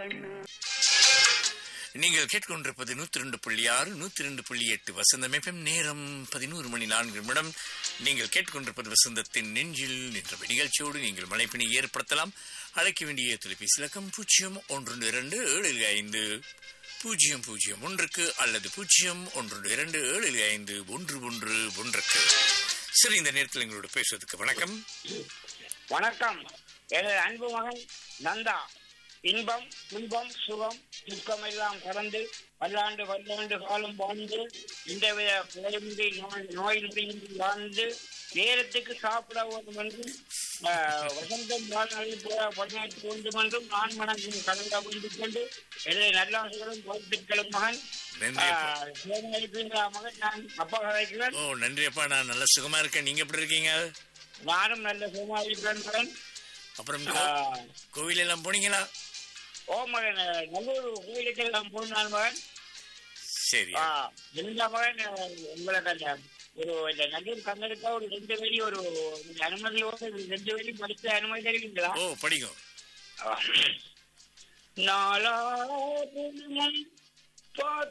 கண்ணா நீங்கள் கேட்டுக்கொண்டிருப்பது நூத்தி ரெண்டு புள்ளி ஆறு நூத்தி ரெண்டு புள்ளி எட்டு வசந்தம் எஃப்எம் நேரம் பதினோரு மணி நான்கு நிமிடம் நீங்கள் கேட்டுக்கொண்டிருப்பது வசந்தத்தின் நெஞ்சில் என்ற நிகழ்ச்சியோடு நீங்கள் மழைப்பினை ஏற்படுத்தலாம் அழைக்க வேண்டிய தொலைபேசி இலக்கம் பூஜ்ஜியம் ஒன்று இரண்டு ஏழு ஐந்து பூஜ்ஜியம் பூஜ்ஜியம் ஒன்றுக்கு அல்லது பூஜ்ஜியம் ஒன்று இரண்டு ஏழு ஐந்து ஒன்று ஒன்று ஒன்றுக்கு சரி இந்த நேரத்தில் எங்களோட பேசுவதற்கு வணக்கம் வணக்கம் எனது அன்பு மகன் நந்தா இன்பம் துன்பம் சுகம் துக்கம் எல்லாம் கடந்து பல்லாண்டு பல்லாண்டு காலம் வாழ்ந்து எந்தவித குறையின்றி நோய் நோய் நொடியின்றி வாழ்ந்து நேரத்துக்கு சாப்பிட வேண்டும் என்றும் ஆஹ், வசந்தம் வாழ்நாளில் பணியாற்ற வேண்டும் என்றும் நான் மனதில் கலந்த வேண்டிக் கொண்டு எனது நல்லாசிகளும் வாழ்த்துக்களும் மகன் நன்றி அப்பா. ஆஹ், சேவையளிக்கின்ற மகன் நான் அப்பா கதைக்கிறேன் ஓ நன்றி அப்பா நான் நல்லா சுகமா இருக்கேன் நீங்க எப்படி இருக்கீங்க நானும் நல்ல சுகமாயிருக்கிறேன் மகன் அப்புறம் கோ- ஆஹ், கோவில் எல்லாம் போனீங்களா ஓ மகன் நல்லூர் கோயிலுக்கு எல்லாம் போனான் மகன் சரி ஆ, இந்த மகன் உங்களுக்கு அந்த ஒரு இந்த நல்லூர் கண்ணனுக்கா ஒரு ரெண்டு வரி ஒரு இந்த அனுமதியோடு ஒரு ரெண்டு வரி படித்த அனுமதி தருவீங்களா ஓ படிக்கும் நாளாவும் பார்த்து